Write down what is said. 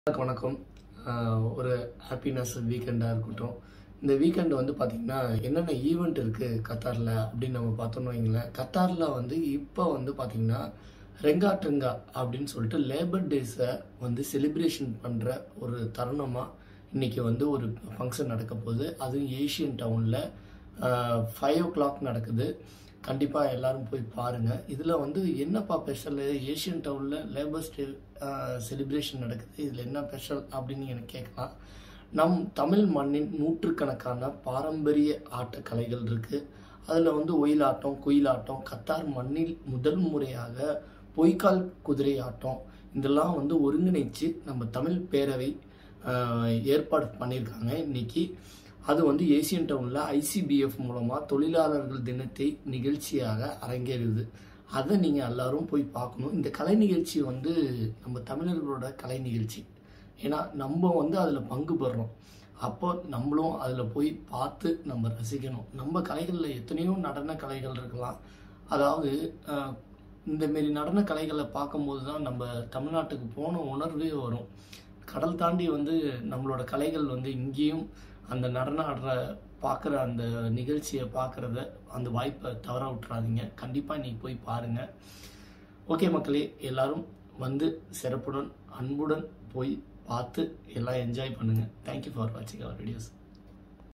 எல்லாருக்கும் வணக்கம் ஆஹ் ஒரு ஹாப்பினஸ் வீக்கெண்டாக இருக்கட்டும் இந்த வீக்கெண்ட் வந்து பார்த்திங்கன்னா என்னென்ன ஈவெண்ட் இருக்குது கத்தாரில் அப்படின்னு நம்ம பார்த்தோம்னு வைங்களேன் கத்தாரில் வந்து இப்போ வந்து பார்த்திங்கன்னா ரெங்கா ட்ரெங்கா அப்படின்னு சொல்லிட்டு லேபர் டேஸை வந்து செலிப்ரேஷன் பண்ணுற ஒரு தருணமாக இன்றைக்கி வந்து ஒரு ஃபங்க்ஷன் நடக்க போகுது அதுவும் ஏஷியன் டவுனில் ஃபைவ் ஓ கிளாக் நடக்குது கண்டிப்பாக எல்லாரும் போய் பாருங்கள் இதில் வந்து என்னப்பா ஸ்பெஷல் ஏஷியன் டவுனில் லேபர்ஸ் டே செலிப்ரேஷன் நடக்குது இதில் என்ன ஸ்பெஷல் அப்படின்னு எனக்கு கேட்கலாம் நம் தமிழ் மண்ணின் நூற்றுக்கணக்கான பாரம்பரிய ஆட்டக்கலைகள் இருக்குது அதில் வந்து ஒயிலாட்டம் குயிலாட்டம் கத்தார் மண்ணில் முதல் முறையாக பொய்க்கால் குதிரை ஆட்டம் இதெல்லாம் வந்து ஒருங்கிணைச்சு நம்ம தமிழ் பேரவை ஆஹ், ஏற்பாடு பண்ணியிருக்காங்க இன்னைக்கு அது வந்து ஏசியன் டவுனில் ஐசிபிஎஃப் மூலமாக தொழிலாளர்கள் தினத்தை நிகழ்ச்சியாக அரங்கேறுது அதை நீங்கள் எல்லாரும் போய் பார்க்கணும் இந்த கலை நிகழ்ச்சி வந்து நம்ம தமிழர்களோட கலை நிகழ்ச்சி ஏன்னா நம்ம வந்து அதில் பங்கு பெறுறோம் அப்போ நம்மளும் அதில் போய் பார்த்து நம்ம ரசிக்கணும் நம்ம கலைகளில் எத்தனையோ நடன கலைகள் இருக்கலாம் அதாவது ஆஹ், இந்த மாரி நடன கலைகளை பார்க்கும்போது தான் நம்ம தமிழ்நாட்டுக்கு போன உணர்வே வரும் கடல் தாண்டி வந்து நம்மளோட கலைகள் வந்து இங்கேயும் அந்த நடனம் ஆடுற பார்க்குற அந்த நிகழ்ச்சியை பார்க்குறத அந்த வாய்ப்பை தவற விட்டுறாதீங்க கண்டிப்பாக இன்னைக்கு போய் பாருங்கள் ஓகே மக்களே எல்லாரும் வந்து சிறப்புடன் அன்புடன் போய் பார்த்து எல்லாம் என்ஜாய் பண்ணுங்கள் தேங்க்யூ ஃபார் வாட்சிங் அவர் வீடியோஸ்